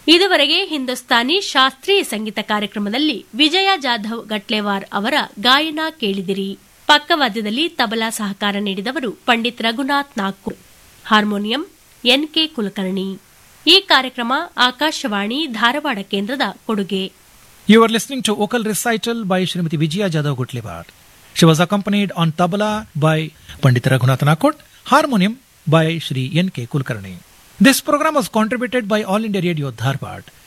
ಇದುವರೆಗೆ ಹಿಂದೂಸ್ತಾನಿ ಶಾಸ್ತ್ರೀಯ ಸಂಗೀತ ಕಾರ್ಯಕ್ರಮದಲ್ಲಿ ವಿಜಯ ಜಾಧವ್ ಗಟ್ಲೆವಾರ್ ಅವರ ಗಾಯನ ಕೇಳಿದಿರಿ ಪಕ್ಕವಾದ್ಯದಲ್ಲಿ ತಬಲಾ ಸಹಕಾರ ನೀಡಿದವರು ಪಂಡಿತ್ ರಘುನಾಥ್ ನಾಗ್ಪುರ್ ಹಾರ್ಮೋನಿಯಂ ಎನ್ಕೆ ಕುಲಕರ್ಣಿ ಈ ಕಾರ್ಯಕ್ರಮ ಆಕಾಶವಾಣಿ ಧಾರವಾಡ ಕೇಂದ್ರದ ಕೊಡುಗೆ You are listening to vocal recital by Srimati Vijaya Jadhav Gutlevar. She was accompanied on tabla by Pandit Raghunath Nakot, harmonium by Shri N.K. Kulkarni. This program was contributed by All India Radio Dharwad